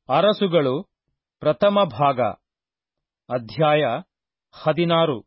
ಅರಸುಗಳು ಪ್ರಥಮ ಭಾಗ ಅಧ್ಯಾಯ ಹದಿನಾರು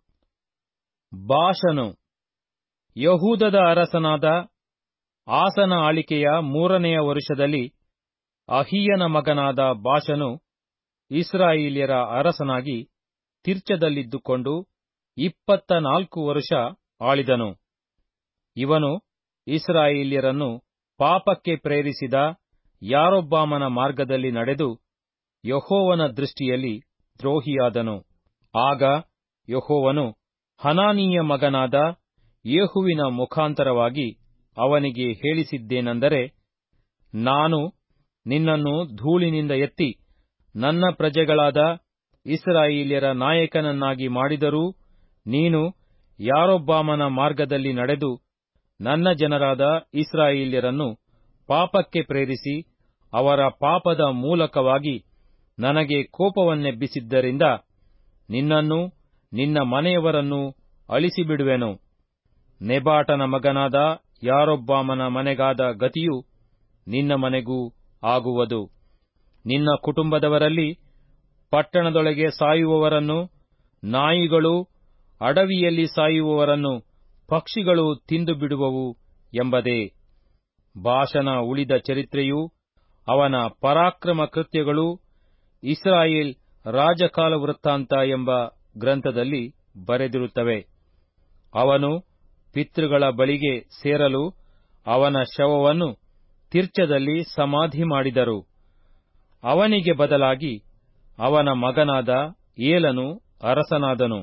ಬಾಷನು ಯಹೂದದ ಅರಸನಾದ ಆಸನ ಆಳಿಕೆಯ ಮೂರನೆಯ ವರುಷದಲ್ಲಿ ಅಹೀಯನ ಮಗನಾದ ಬಾಷನು ಇಸ್ರಾಯೇಲ್ಯರ ಅರಸನಾಗಿ ತಿರ್ಚದಲ್ಲಿದ್ದುಕೊಂಡು ಇಪ್ಪತ್ತ ನಾಲ್ಕು ವರುಷ ಆಳಿದನು ಇವನು ಇಸ್ರಾಯೇಲ್ಯರನ್ನು ಪಾಪಕ್ಕೆ ಪ್ರೇರಿಸಿದ ಯಾರೊಬ್ಬಾಮನ ಮಾರ್ಗದಲ್ಲಿ ನಡೆದು ಯಹೋವನ ದೃಷ್ಟಿಯಲ್ಲಿ ದ್ರೋಹಿಯಾದನು ಆಗ ಯಹೋವನು ಹನಾನೀಯ ಮಗನಾದ ಯೇಹುವಿನ ಮುಖಾಂತರವಾಗಿ ಅವನಿಗೆ ಹೇಳಿಸಿದ್ದೇನೆಂದರೆ ನಾನು ನಿನ್ನನ್ನು ಧೂಳಿನಿಂದ ಎತ್ತಿ ನನ್ನ ಪ್ರಜೆಗಳಾದ ಇಸ್ರಾಯೇಲ್ಯರ ನಾಯಕನನ್ನಾಗಿ ಮಾಡಿದರೂ ನೀನು ಯಾರೊಬ್ಬಾಮನ ಮಾರ್ಗದಲ್ಲಿ ನಡೆದು ನನ್ನ ಜನರಾದ ಇಸ್ರಾಯೇಲ್ಯರನ್ನು ಪಾಪಕ್ಕೆ ಪ್ರೇರಿಸಿ ಅವರ ಪಾಪದ ಮೂಲಕವಾಗಿ ನನಗೆ ಕೋಪವನ್ನೆಬ್ಬಿಸಿದ್ದರಿಂದ ನಿನ್ನನ್ನೂ ನಿನ್ನ ಮನೆಯವರನ್ನೂ ಅಳಿಸಿಬಿಡುವೆನು ನೆಬಾಟನ ಮಗನಾದ ಯಾರೊಬ್ಬಾಮನ ಮನೆಗಾದ ಗತಿಯು ನಿನ್ನ ಮನೆಗೂ ಆಗುವುದು ನಿನ್ನ ಕುಟುಂಬದವರಲ್ಲಿ ಪಟ್ಟಣದೊಳಗೆ ಸಾಯುವವರನ್ನು ನಾಯಿಗಳು ಅಡವಿಯಲ್ಲಿ ಸಾಯುವವರನ್ನು ಪಕ್ಷಿಗಳು ತಿಂದು ಬಿಡುವವು ಎಂಬುದೇ ಬಾಷನ ಉಳಿದ ಚರಿತ್ರೆಯೂ ಅವನ ಪರಾಕ್ರಮ ಕೃತ್ಯಗಳೂ ಇಸ್ರಾಯೇಲ್ ರಾಜಕಾಲ ವೃತ್ತಾಂತ ಎಂಬ ಗ್ರಂಥದಲ್ಲಿ ಬರೆದಿರುತ್ತವೆ ಅವನು ಪಿತೃಗಳ ಬಳಿಗೆ ಸೇರಲು ಅವನ ಶವವನ್ನು ತಿರ್ಚದಲ್ಲಿ ಸಮಾಧಿ ಮಾಡಿದರು ಅವನಿಗೆ ಬದಲಾಗಿ ಅವನ ಮಗನಾದ ಏಲನು ಅರಸನಾದನು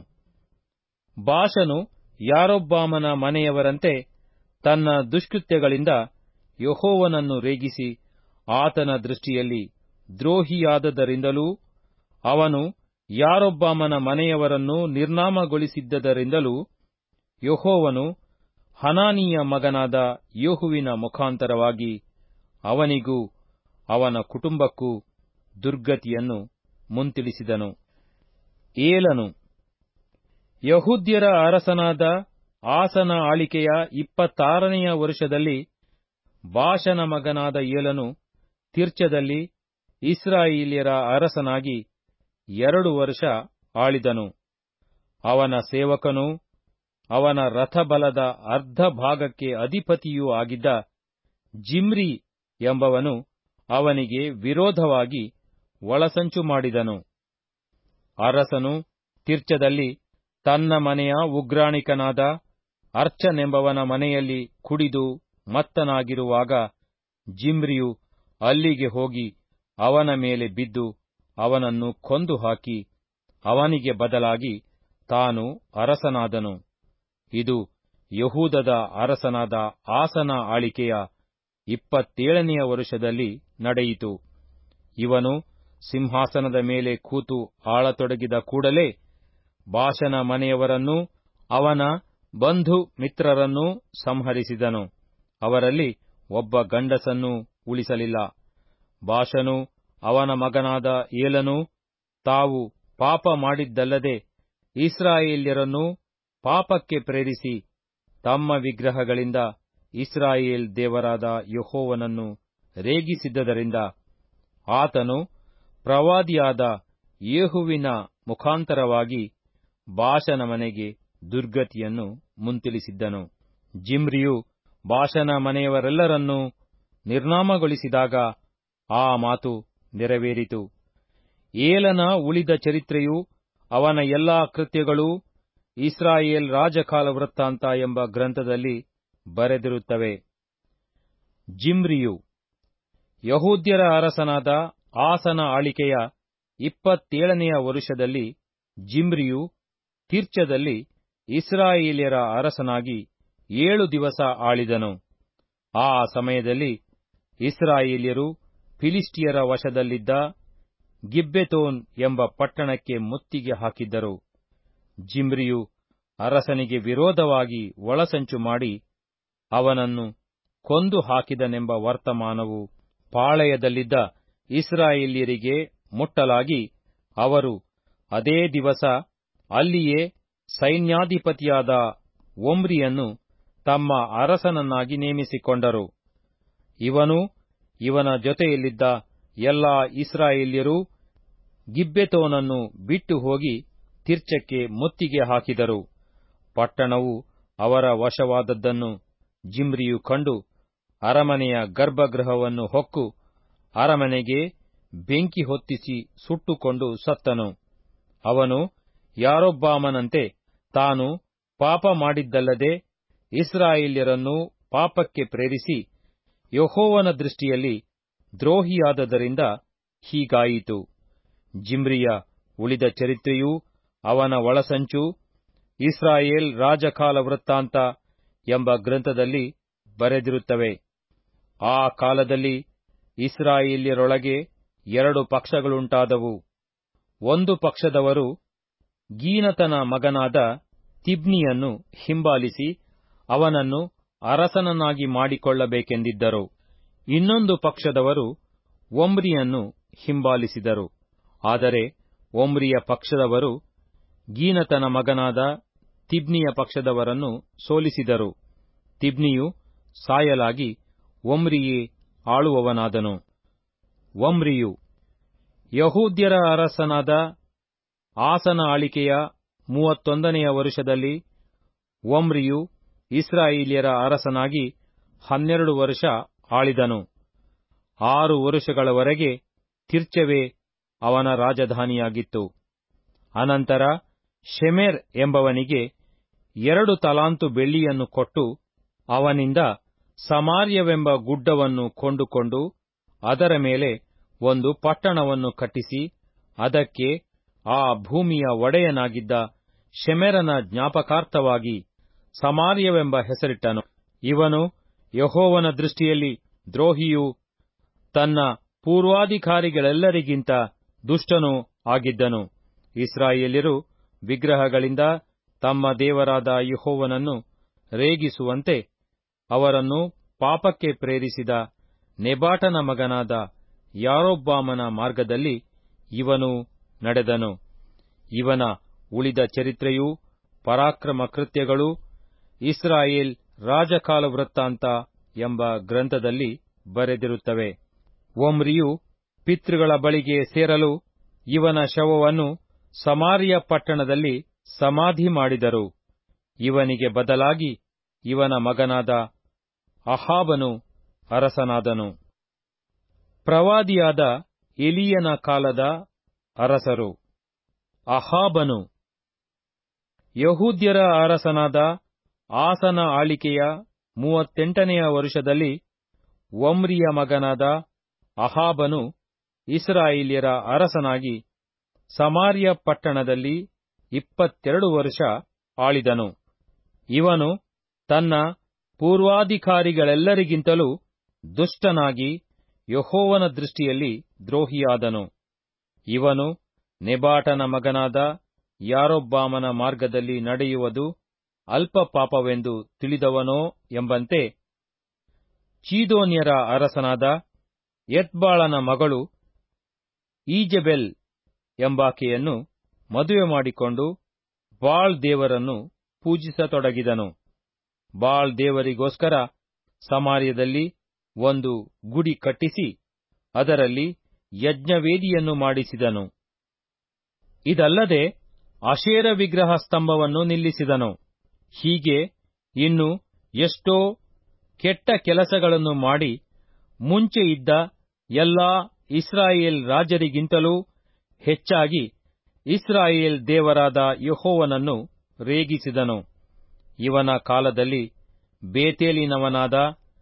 ಬಾಷನು ಯಾರೊಬ್ಬಾಮನ ಮನೆಯವರಂತೆ ತನ್ನ ದುಷ್ಕೃತ್ಯಗಳಿಂದ ಯಹೋವನನ್ನು ರೇಗಿಸಿ ಆತನ ದೃಷ್ಟಿಯಲ್ಲಿ ದ್ರೋಹಿಯಾದದರಿಂದಲೂ ಅವನು ಯಾರೊಬ್ಬಾಮನ ಮನೆಯವರನ್ನು ನಿರ್ನಾಮಗೊಳಿಸಿದ್ದರಿಂದಲೂ ಯಹೋವನು ಹನಾನೀಯ ಮಗನಾದ ಯೇಹುವಿನ ಮುಖಾಂತರವಾಗಿ ಅವನಿಗೂ ಅವನ ಕುಟುಂಬಕ್ಕೂ ದುರ್ಗತಿಯನ್ನು ಮುಂತಿಳಿಸಿದನು ಏಲನು ಯಹೂದ್ಯರ ಅರಸನಾದ ಆಸನ ಆಳಿಕೆಯ ಇಪ್ಪತ್ತಾರನೆಯ ವರುಷದಲ್ಲಿ ಬಾಷನ ಮಗನಾದ ಏಲನು ತಿರ್ಚದಲ್ಲಿ ಇಸ್ರಾಯೇಲ್ಯರ ಅರಸನಾಗಿ ಎರಡು ವರ್ಷ ಆಳಿದನು ಅವನ ಸೇವಕನೂ ಅವನ ರಥಬಲದ ಅರ್ಧ ಭಾಗಕ್ಕೆ ಅಧಿಪತಿಯೂ ಆಗಿದ್ದ ಜಿಮ್ರಿ ಎಂಬವನು ಅವನಿಗೆ ವಿರೋಧವಾಗಿ ಒಳಸಂಚು ಮಾಡಿದನು ಅರಸನು ತಿರ್ಚದಲ್ಲಿ ತನ್ನ ಮನೆಯ ಉಗ್ರಾಣಿಕನಾದ ಅರ್ಚನೆಂಬವನ ಮನೆಯಲ್ಲಿ ಕುಡಿದು ಮತ್ತನಾಗಿರುವಾಗ ಜಿಮ್ರಿಯು ಅಲ್ಲಿಗೆ ಹೋಗಿ ಅವನ ಮೇಲೆ ಬಿದ್ದು ಅವನನ್ನು ಕೊಂದು ಹಾಕಿ ಅವನಿಗೆ ಬದಲಾಗಿ ತಾನು ಅರಸನಾದನು ಇದು ಯಹೂದದ ಅರಸನಾದ ಆಸನ ಆಳಿಕೆಯ ಇಪ್ಪತ್ತೇಳನೆಯ ವರುಷದಲ್ಲಿ ನಡೆಯಿತು ಇವನು ಸಿಂಹಾಸನದ ಮೇಲೆ ಕೂತು ಆಳತೊಡಗಿದ ಕೂಡಲೇ ಬಾಷನ ಮನೆಯವರನ್ನೂ ಅವನ ಬಂಧು ಮಿತ್ರರನ್ನೂ ಸಂಹರಿಸಿದನು ಅವರಲ್ಲಿ ಒಬ್ಬ ಗಂಡಸನ್ನೂ ಉಳಿಸಲಿಲ್ಲ ಬಾಷನು ಅವನ ಮಗನಾದ ಏಲನೂ ತಾವು ಪಾಪ ಮಾಡಿದ್ದಲ್ಲದೆ ಇಸ್ರಾಯೇಲ್ಯರನ್ನೂ ಪಾಪಕ್ಕೆ ಪ್ರೇರಿಸಿ ತಮ್ಮ ವಿಗ್ರಹಗಳಿಂದ ಇಸ್ರಾಯೇಲ್ ದೇವರಾದ ಯಹೋವನನ್ನು ರೇಗಿಸಿದ್ದರಿಂದ ಆತನು ಪ್ರವಾದಿಯಾದ ಯೇಹುವಿನ ಮುಖಾಂತರವಾಗಿ ಬಾಷನ ಮನೆಗೆ ದುರ್ಗತಿಯನ್ನು ಮುಂತಿಳಿಸಿದ್ದನು ಜಿಮ್ರಿಯು ಬಾಷನ ಮನೆಯವರೆಲ್ಲರನ್ನೂ ನಿರ್ನಾಮಗೊಳಿಸಿದಾಗ ಆ ಮಾತು ನೆರವೇರಿತು ಏಲನ ಉಳಿದ ಚರಿತ್ರೆಯು ಅವನ ಎಲ್ಲಾ ಕೃತ್ಯಗಳೂ ಇಸ್ರಾಯೇಲ್ ರಾಜಕಾಲ ವೃತ್ತಾಂತ ಎಂಬ ಗ್ರಂಥದಲ್ಲಿ ಬರೆದಿರುತ್ತವೆ ಜಿಮ್ರಿಯು ಯಹೂದ್ಯರ ಅರಸನಾದ ಆಸನ ಆಳಿಕೆಯ ಇಪ್ಪತ್ತೇಳನೆಯ ವರುಷದಲ್ಲಿ ಜಿಮ್ರಿಯು ತಿರ್ಚದಲ್ಲಿ ಇಸ್ರಾಯೇಲ್ಯರ ಅರಸನಾಗಿ ಏಳು ದಿವಸ ಆಳಿದನು ಆ ಸಮಯದಲ್ಲಿ ಇಸ್ರಾಯೇಲ್ಯರು ಫಿಲಿಸ್ಟಿಯರ ವಶದಲ್ಲಿದ್ದ ಗಿಬ್ಬೆತೋನ್ ಎಂಬ ಪಟ್ಟಣಕ್ಕೆ ಮುತ್ತಿಗೆ ಹಾಕಿದ್ದರು ಜಿಮ್ರಿಯು ಅರಸನಿಗೆ ವಿರೋಧವಾಗಿ ಒಳಸಂಚು ಮಾಡಿ ಅವನನ್ನು ಕೊಂದು ಹಾಕಿದನೆಂಬ ವರ್ತಮಾನವು ಪಾಳೆಯದಲ್ಲಿದ್ದ ಇಸ್ರಾಯೇಲ್ಯರಿಗೆ ಮುಟ್ಟಲಾಗಿ ಅವರು ಅದೇ ದಿವಸ ಅಲ್ಲಿಯೇ ಸೈನ್ಯಾಧಿಪತಿಯಾದ ಒಮ್ರಿಯನ್ನು ತಮ್ಮ ಅರಸನನ್ನಾಗಿ ನೇಮಿಸಿಕೊಂಡರು ಇವನು ಇವನ ಜೊತೆಯಲ್ಲಿದ್ದ ಎಲ್ಲಾ ಇಸ್ರಾಯೇಲ್ಯರೂ ಗಿಬ್ಬೆತೋನನ್ನು ಬಿಟ್ಟು ಹೋಗಿ ತಿರ್ಚಕ್ಕೆ ಮುತ್ತಿಗೆ ಹಾಕಿದರು ಪಟ್ಟಣವು ಅವರ ವಶವಾದದ್ದನ್ನು ಜಿಮ್ರಿಯು ಕಂಡು ಅರಮನೆಯ ಗರ್ಭಗೃಹವನ್ನು ಹೊಕ್ಕು ಅರಮನೆಗೆ ಬೆಂಕಿ ಹೊತ್ತಿಸಿ ಸುಟ್ಟುಕೊಂಡು ಸತ್ತನು ಅವನು ಯಾರೊಬ್ಬಾಮನಂತೆ ತಾನು ಪಾಪ ಮಾಡಿದ್ದಲ್ಲದೆ ಇಸ್ರಾಯೇಲ್ಯರನ್ನು ಪಾಪಕ್ಕೆ ಪ್ರೇರಿಸಿ ಯಹೋವನ ದೃಷ್ಟಿಯಲ್ಲಿ ದ್ರೋಹಿಯಾದದರಿಂದ ಹೀಗಾಯಿತು ಜಿಮ್ರಿಯ ಉಳಿದ ಚರಿತ್ರೆಯೂ ಅವನ ಒಳಸಂಚು ಇಸ್ರಾಯೇಲ್ ರಾಜಕಾಲ ವೃತ್ತಾಂತ ಎಂಬ ಗ್ರಂಥದಲ್ಲಿ ಬರೆದಿರುತ್ತವೆ ಆ ಕಾಲದಲ್ಲಿ ಇಸ್ರಾಯೇಲ್ಯರೊಳಗೆ ಎರಡು ಪಕ್ಷಗಳುಂಟಾದವು ಒಂದು ಪಕ್ಷದವರು ಗೀನತನ ಮಗನಾದ ತಿಬ್ನಿಯನ್ನು ಹಿಂಬಾಲಿಸಿ ಅವನನ್ನು ಅರಸನನ್ನಾಗಿ ಮಾಡಿಕೊಳ್ಳಬೇಕೆಂದಿದ್ದರು ಇನ್ನೊಂದು ಪಕ್ಷದವರು ಒಮ್ರಿಯನ್ನು ಹಿಂಬಾಲಿಸಿದರು ಆದರೆ ಒಮ್ರಿಯ ಪಕ್ಷದವರು ಗೀನತನ ಮಗನಾದ ತಿಬ್ನಿಯ ಪಕ್ಷದವರನ್ನು ಸೋಲಿಸಿದರು ತಿಬ್ನಿಯು ಸಾಯಲಾಗಿ ಒಮ್ರಿಯೇ ಆಳುವವನಾದನು ಒಮ್ರಿಯು ಯಹೂದ್ಯರ ಅರಸನಾದ ಆಸನ ಆಳಿಕೆಯ ಮೂವತ್ತೊಂದನೆಯ ವರುಷದಲ್ಲಿ ಒಮ್ರಿಯು ಇಸ್ರಾಯೇಲ್ಯರ ಅರಸನಾಗಿ ಹನ್ನೆರಡು ವರ್ಷ ಆಳಿದನು ಆರು ವರುಷಗಳವರೆಗೆ ತಿರ್ಚವೇ ಅವನ ರಾಜಧಾನಿಯಾಗಿತ್ತು ಅನಂತರ ಶೆಮೆರ್ ಎಂಬವನಿಗೆ ಎರಡು ತಲಾಂತು ಬೆಳ್ಳಿಯನ್ನು ಕೊಟ್ಟು ಅವನಿಂದ ಸಮಾರ್ಯವೆಂಬ ಗುಡ್ಡವನ್ನು ಕೊಂಡುಕೊಂಡು ಅದರ ಮೇಲೆ ಒಂದು ಪಟ್ಟಣವನ್ನು ಕಟ್ಟಿಸಿ ಅದಕ್ಕೆ ಆ ಭೂಮಿಯ ಒಡೆಯನಾಗಿದ್ದ ಶೆಮೆರನ ಜ್ಞಾಪಕಾರ್ಥವಾಗಿ ಸಮಾರ್ಯವೆಂಬ ಹೆಸರಿಟ್ಟನು ಇವನು ಯಹೋವನ ದೃಷ್ಟಿಯಲ್ಲಿ ದ್ರೋಹಿಯೂ ತನ್ನ ಪೂರ್ವಾಧಿಕಾರಿಗಳೆಲ್ಲರಿಗಿಂತ ದುಷ್ಟನೂ ಆಗಿದ್ದನು ಇಸ್ರಾಯೇಲ್ಯರು ವಿಗ್ರಹಗಳಿಂದ ತಮ್ಮ ದೇವರಾದ ಯಹೋವನನ್ನು ರೇಗಿಸುವಂತೆ ಅವರನ್ನು ಪಾಪಕ್ಕೆ ಪ್ರೇರಿಸಿದ ನೆಬಾಟನ ಮಗನಾದ ಯಾರೊಬ್ಬಾಮನ ಮಾರ್ಗದಲ್ಲಿ ಇವನು ನಡೆದನು ಇವನ ಉಳಿದ ಚರಿತ್ರೆಯೂ ಪರಾಕ್ರಮ ಕೃತ್ಯಗಳು ಇಸ್ರಾಯೇಲ್ ರಾಜಕಾಲ ವೃತ್ತಾಂತ ಎಂಬ ಗ್ರಂಥದಲ್ಲಿ ಬರೆದಿರುತ್ತವೆ ಒಮ್ರಿಯು ಪಿತೃಗಳ ಬಳಿಗೆ ಸೇರಲು ಇವನ ಶವವನ್ನು ಸಮಾರಿಯ ಪಟ್ಟಣದಲ್ಲಿ ಸಮಾಧಿ ಮಾಡಿದರು ಇವನಿಗೆ ಬದಲಾಗಿ ಇವನ ಮಗನಾದ ಅಹಾಬನು ಅರಸನಾದನು ಪ್ರವಾದಿಯಾದ ಎಲಿಯನ ಕಾಲದ ಅರಸರು ಅಹಾಬನು ಯಹೂದ್ಯರ ಅರಸನಾದ ಆಸನ ಆಳಿಕೆಯ ಮೂವತ್ತೆಂಟನೆಯ ವರುಷದಲ್ಲಿ ಒಮ್ರಿಯ ಮಗನಾದ ಅಹಾಬನು ಇಸ್ರಾಯೇಲ್ಯರ ಅರಸನಾಗಿ ಸಮಾರ್ಯ ಪಟ್ಟಣದಲ್ಲಿ ಇಪ್ಪತ್ತೆರಡು ವರ್ಷ ಆಳಿದನು ಇವನು ತನ್ನ ಪೂರ್ವಾಧಿಕಾರಿಗಳೆಲ್ಲರಿಗಿಂತಲೂ ದುಷ್ಟನಾಗಿ ಯಹೋವನ ದೃಷ್ಟಿಯಲ್ಲಿ ದ್ರೋಹಿಯಾದನು ಇವನು ನೆಬಾಟನ ಮಗನಾದ ಯಾರೊಬ್ಬಾಮನ ಮಾರ್ಗದಲ್ಲಿ ನಡೆಯುವುದು ಅಲ್ಪ ಪಾಪವೆಂದು ತಿಳಿದವನೋ ಎಂಬಂತೆ ಚೀದೋನ್ಯರ ಅರಸನಾದ ಎತ್ಬಾಳನ ಮಗಳು ಈಜೆಬೆಲ್ ಎಂಬಾಕೆಯನ್ನು ಮದುವೆ ಮಾಡಿಕೊಂಡು ಬಾಳ್ ದೇವರನ್ನು ಪೂಜಿಸತೊಡಗಿದನು ಬಾಳ್ ದೇವರಿಗೋಸ್ಕರ ಸಮಾರ್ಯದಲ್ಲಿ ಒಂದು ಗುಡಿ ಕಟ್ಟಿಸಿ ಅದರಲ್ಲಿ ಯಜ್ಞವೇದಿಯನ್ನು ಮಾಡಿಸಿದನು ಇದಲ್ಲದೆ ಅಶೇರ ವಿಗ್ರಹ ಸ್ತಂಭವನ್ನು ನಿಲ್ಲಿಸಿದನು ಹೀಗೆ ಇನ್ನು ಎಷ್ಟೋ ಕೆಟ್ಟ ಕೆಲಸಗಳನ್ನು ಮಾಡಿ ಮುಂಚೆ ಇದ್ದ ಎಲ್ಲಾ ಇಸ್ರಾಯೇಲ್ ರಾಜರಿಗಿಂತಲೂ ಹೆಚ್ಚಾಗಿ ಇಸ್ರಾಯೇಲ್ ದೇವರಾದ ಯಹೋವನನ್ನು ರೇಗಿಸಿದನು ಇವನ ಕಾಲದಲ್ಲಿ ಬೇತೇಲಿನವನಾದ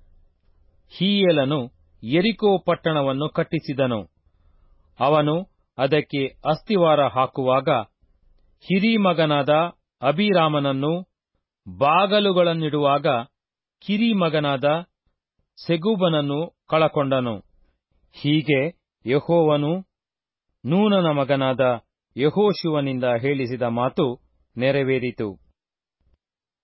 ಹೀಯೇಲನು ಎರಿಕೋ ಪಟ್ಟಣವನ್ನು ಕಟ್ಟಿಸಿದನು ಅವನು ಅದಕ್ಕೆ ಅಸ್ತಿವಾರ ಹಾಕುವಾಗ ಹಿರಿ ಮಗನಾದ ಅಭಿರಾಮನನ್ನು ಬಾಗಲುಗಳನ್ನಿಡುವಾಗ ಕಿರಿ ಮಗನಾದ ಸೆಗೂಬನನ್ನು ಕಳಕೊಂಡನು ಹೀಗೆ ಯಹೋವನು ನೂನನ ಮಗನಾದ ಯಹೋಶುವನಿಂದ ಹೇಳಿಸಿದ ಮಾತು ನೆರವೇರಿತು